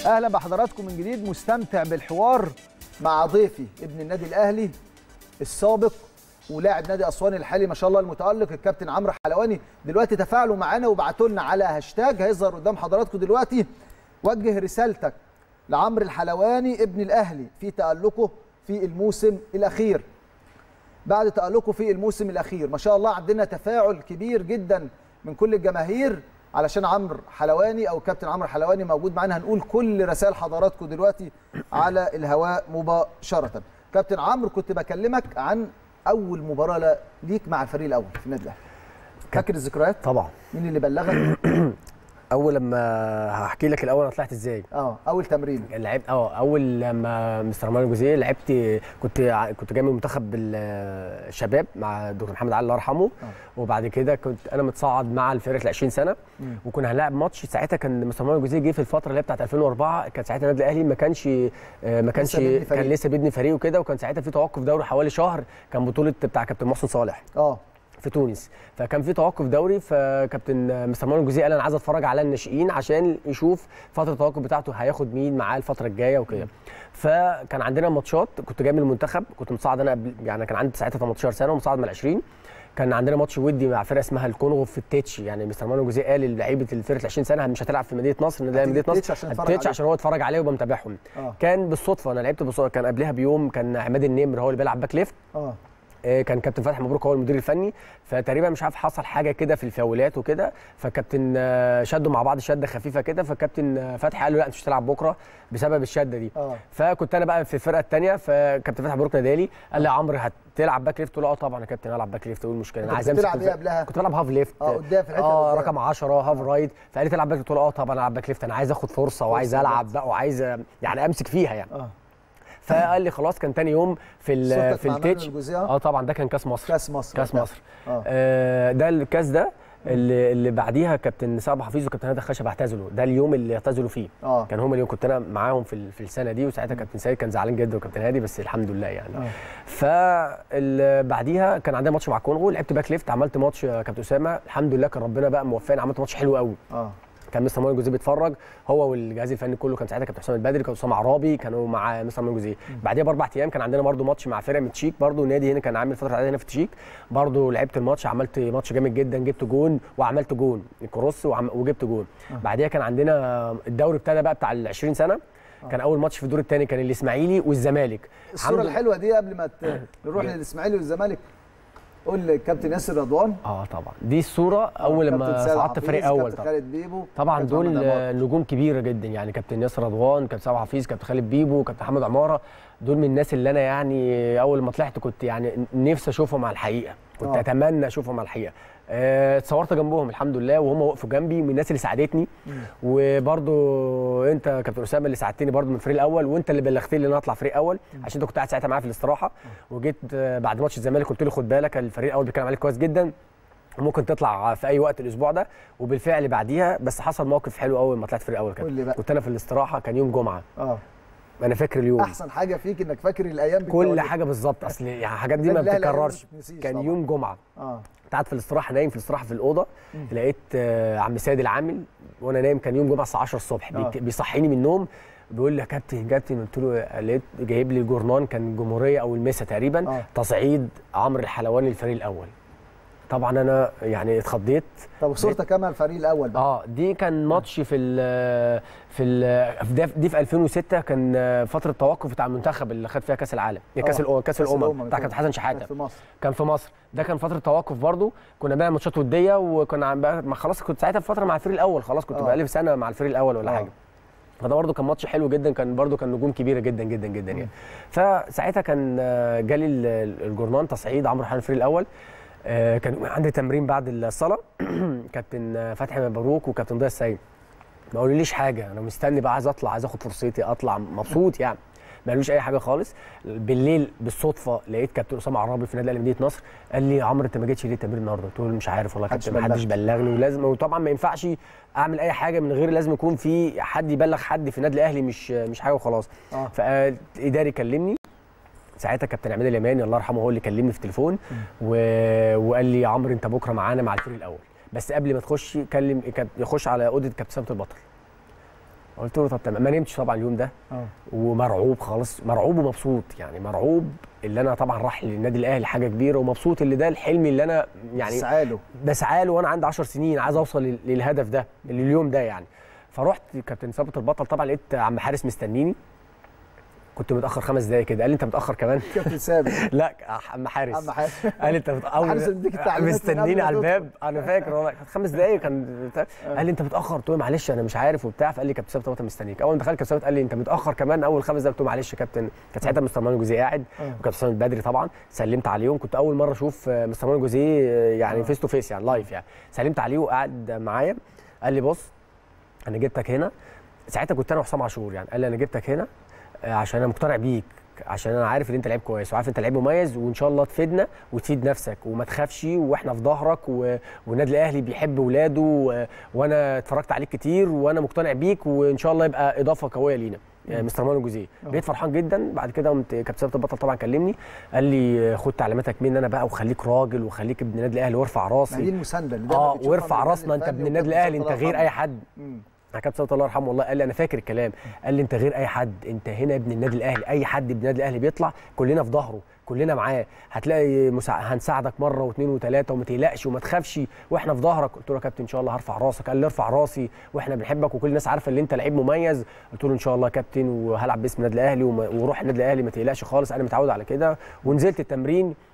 اهلا بحضراتكم من جديد مستمتع بالحوار مع ضيفي ابن النادي الاهلي السابق ولاعب نادي اسوان الحالي ما شاء الله المتالق الكابتن عمرو حلواني دلوقتي تفاعلوا معانا وبعتوا لنا على هاشتاج هيظهر قدام حضراتكم دلوقتي وجه رسالتك لعمرو الحلواني ابن الاهلي في تالقه في الموسم الاخير بعد تالقه في الموسم الاخير ما شاء الله عندنا تفاعل كبير جدا من كل الجماهير علشان عمرو حلواني او كابتن عمرو حلواني موجود معانا هنقول كل رسائل حضراتكم دلوقتي على الهواء مباشره كابتن عمرو كنت بكلمك عن اول مباراه ليك مع الفريق الاول في النادي الاهلي فاكر الذكريات طبعا مين اللي بلغك اول لما هحكي لك الاول انا طلعت ازاي اه اول تمرين لعبت اه اول لما مستر مانو جوزيه لعبت كنت ع- كنت جاي من منتخب ال- الشباب مع دكتور محمد علي الله يرحمه آه. وبعد كده كنت انا متصاعد مع الفرقه ال 20 سنه مم. وكنا هنلعب ماتش ساعتها كان مستر مانو جوزيه جه في الفتره اللي هي بتاعت 2004 كان ساعتها النادي الاهلي ما كانش آه، ما كانش بيبني فريق. كان لسه بيبني فريق وكده وكان ساعتها في توقف دوري حوالي شهر كان بطوله بتاع كابتن محسن صالح اه في تونس فكان في توقف دوري فكابتن مستر مانويل الجوزيه قال انا عايز اتفرج على الناشئين عشان يشوف فتره التوقف بتاعته هياخد مين معاه الفتره الجايه وكده فكان عندنا ماتشات كنت جاي من المنتخب كنت متصاعد انا قبل يعني كان عندي ساعتها 18 سنه ومتصاعد من ال 20 كان عندنا ماتش ودي مع فرقه اسمها الكونغو في التتش يعني مستر مانويل الجوزيه قال للعيبه الفرقه ال 20 سنه مش هتلعب في مدينه نصر ان ده هتيجي مدينه التتش نصر عشان تتفرج التتش عليه. عشان هو اتفرج عليه ويبقى متابعهم اه كان بالصدفه انا لعبت بالصدفه كان قبلها بيوم كان عماد النمر هو اللي بيلعب باك ليفت اه آه، كان كابتن فتحي مبروك هو المدير الفني فتقريبا مش عارف حصل حاجه كده في الفاولات وكده فكابتن آه، شدوا مع بعض شده خفيفه كده فكابتن آه، فتحي قال له لا انت مش هتلعب بكره بسبب الشده دي اه فكنت انا بقى في الفرقه الثانيه فكابتن فتحي مبروك نادالي قال لي يا عمرو هتلعب باك ليفت قلت له اه طبعا يا كابتن هلعب باك ليفت ايه المشكله انا أنت عايز كنت امسك بتلعب ايه الف- قبلها؟ كنت بلعب هاف ليفت اه قدام في الحته اه اللي قدام. رقم 10 هاف رايت فقال لي تلعب باك ليفت قلت له اه طبعا العب باك ليفت انا عايز اخد فرصه وعايز فرصة العب بقى وعايز آه، يعني امسك فيها يعني اه فقال لي خلاص كان تاني يوم في ال- صورتك في مع مانويل التتش الجوزية؟ اه طبعا ده كان كاس مصر كاس مصر كاس وقتها. مصر اه آه ده الكاس ده اللي, اللي بعديها كابتن صعب حفيظ وكابتن هادي خشب اعتزلوا ده اليوم اللي اعتزلوا فيه اه كان هما اليوم كنت انا معاهم في ال- في السنه دي وساعتها كابتن سيد كان زعلان جدا وكابتن هادي بس الحمد لله يعني اه فبعديها كان عندنا ماتش مع كونغو لعبت باك ليفت عملت ماتش يا كابتن اسامه الحمد لله كان ربنا بقى موفقني عملت ماتش حلو قوي اه كان مستر مانويل جوزيه بيتفرج هو والجهاز الفني كله كان ساعتها كابتن حسام البدري كان اسامه عرابي كانوا مع مستر مانويل جوزيه بعديها باربع ايام كان عندنا برده ماتش مع فرقه من التشيك برده نادي هنا كان عامل فتره عاديه هنا في التشيك برده لعبت الماتش عملت ماتش جامد جدا جبت جون وعملت جون كروس وعم وجبت جون بعديها كان عندنا الدوري ابتدى بقى بتاع ال 20 سنه كان اول ماتش في الدور الثاني كان الاسماعيلي والزمالك الصوره الحمد- الحلوه دي قبل ما ت- نروح للاسماعيلي والزمالك قول للكابتن ياسر رضوان اه طبعا دي الصوره اول كابتن لما سيد صعدت حفيظ، فريق اول كابتن طبعا خالد بيبو طبعا كابتن دول محمد عمار. آه، نجوم كبيره جدا يعني كابتن ياسر رضوان كابتن سامح حفيظ كابتن خالد بيبو كابتن محمد عماره دول من الناس اللي انا يعني اول ما طلعت كنت يعني نفسي اشوفهم على الحقيقه كنت آه. اتمنى اشوفهم على الحقيقه آه، اتصورت جنبهم الحمد لله وهم وقفوا جنبي من الناس اللي ساعدتني وبرضو انت يا كابتن اسامه اللي ساعدتني برضو من الفريق الاول وانت اللي بلغتني ان انا اطلع فريق اول عشان انت كنت قاعد ساعتها معايا في الاستراحه وجيت آه، بعد ماتش الزمالك قلت لي خد بالك الفريق الاول بيتكلم عليك كويس جدا ممكن تطلع في اي وقت الاسبوع ده وبالفعل بعديها بس حصل موقف حلو قوي لما طلعت فريق اول قول لي كده بقى. كنت انا في الاستراحه كان يوم جمعه اه انا فاكر اليوم احسن حاجه فيك انك فاكر الايام كل بالجوالات. حاجه بالظبط اصل يعني الحاجات دي ما لا، لا، لا، بتتكررش ما بتتنسيش كان طبعا. يوم جمعه اه كنت قاعد في الاستراحه نايم في الاستراحه في الاوضه لقيت آه، عم سيد العامل وانا نايم كان يوم جمعه الساعه 10 الصبح آه. بيك- بيصحيني من النوم بيقول لي يا كابتن كابتن قلت له لقيت جايب لي جورنان كان الجمهوريه او المسا تقريبا آه. تصعيد عمرو الحلواني الفريق الاول طبعا انا يعني اتخضيت طب صورتك كمان الفريق الاول بقى اه دي كان ماتش في ال في ال في ده- دي في 2006 كان فتره توقف بتاع المنتخب اللي خد فيها كاس العالم كاس آه، الأمم كاس كأس الامم الأمم بتاع كابتن حسن شحاته في مصر كان في مصر ده كان فتره توقف برضو كنا بنعمل ماتشات وديه وكنا عم بقى ما خلاص كنت ساعتها في فتره مع الفريق الاول خلاص كنت آه. بقالي في سنه مع الفريق الاول ولا آه. حاجه فده برضو كان ماتش حلو جدا كان برضو كان نجوم كبيره جدا جدا جدا يعني فساعتها كان آه، جالي ال- ال- الجورنان تصعيد عمرو حنان الفريق الاول آه، كان عندي تمرين بعد الصلاه كابتن آه، فتحي مبروك وكابتن ضياء السيد ما قالوليش حاجه انا مستني بقى عايز اطلع عايز اخد فرصتي اطلع مبسوط يعني ما قالوش اي حاجه خالص بالليل بالصدفه لقيت كابتن اسامه عرابي في نادي الاهلي مدينه نصر قال لي عمرو انت ما جيتش ليه التمرين النهارده قلت له مش عارف والله يا محدش كابتن ما حدش بلغني ولازم وطبعا ما ينفعش اعمل اي حاجه من غير لازم يكون في حد يبلغ حد في النادي الاهلي مش مش حاجه وخلاص اه فاداري كلمني ساعتها كابتن عماد اليماني الله يرحمه هو اللي كلمني في التليفون و... وقال لي يا عمرو انت بكره معانا مع الفريق الاول بس قبل ما تخش كلم كاب- يخش على اوضه كابتن سامة البطل قلت له طب تمام ما نمتش طبعا اليوم ده اه ومرعوب خالص مرعوب ومبسوط يعني مرعوب اللي انا طبعا راح للنادي الاهلي حاجه كبيره ومبسوط اللي ده الحلم اللي انا يعني يعني له بسعى له وانا عندي 10 سنين عايز اوصل لل- للهدف ده لليوم ده يعني فرحت كابتن ثابت البطل طبعا لقيت عم حارس مستنيني كنت متاخر خمس دقايق كده قال لي انت متاخر كمان كابتن سابق لا عم حارس عم حارس قال لي انت بت... أول حارس اللي بيديك التعليمات من مستنيني قبل على ما الباب انا فاكر والله كانت خمس دقايق كان بتاع. قال لي انت متاخر قلت له معلش انا مش عارف وبتاع فقال لي كابتن ثابت انا مستنيك اول ما دخلت كابتن ثابت قال لي انت متاخر كمان اول خمس دقايق قلت له معلش يا كابتن كان ساعتها مستر مانو جوزيه قاعد آه. وكابتن سامي البدري طبعا سلمت عليهم كنت اول مره اشوف آه، مستر مانو جوزيه آه، يعني آه. فيس تو فيس يعني لايف يعني سلمت عليه وقعد معايا قال لي بص انا جبتك هنا ساعتها كنت انا وحسام عاشور يعني قال لي انا جبتك هنا آه، عشان انا مقتنع بيك عشان انا عارف ان انت لعيب كويس وعارف انت لعيب مميز وان شاء الله تفيدنا وتفيد نفسك وما تخافش واحنا في ظهرك و... والنادي الاهلي بيحب ولاده و... وانا اتفرجت عليك كتير وانا مقتنع بيك وان شاء الله يبقى اضافه قويه لينا آه، مستر مانو جوزيه آه. بقيت فرحان جدا بعد كده قمت كابتن ثابت البطل طبعا كلمني قال لي آه، خد تعليماتك مني انا بقى وخليك راجل وخليك ابن النادي الاهلي وارفع ما هي دي راسي المسانده اللي دايما اه بنشوفها وارفع من راسنا انت الفني ابن النادي وكابتن الاهلي انت ثابت الله غير اي يرحمه. حد مم. كابتن ثابت الله يرحمه والله قال لي انا فاكر الكلام قال لي انت غير اي حد انت هنا ابن النادي الاهلي اي حد ابن النادي الاهلي بيطلع كلنا في ظهره كلنا معاه هتلاقي مسا... هنساعدك مره واثنين وثلاثه وما تقلقش وما تخافش واحنا في ظهرك قلت له يا كابتن ان شاء الله هرفع راسك قال لي ارفع راسي واحنا بنحبك وكل الناس عارفه ان انت لعيب مميز قلت له ان شاء الله يا كابتن وهلعب باسم النادي الاهلي وما... وروح النادي الاهلي ما تقلقش خالص انا متعود على كده ونزلت التمرين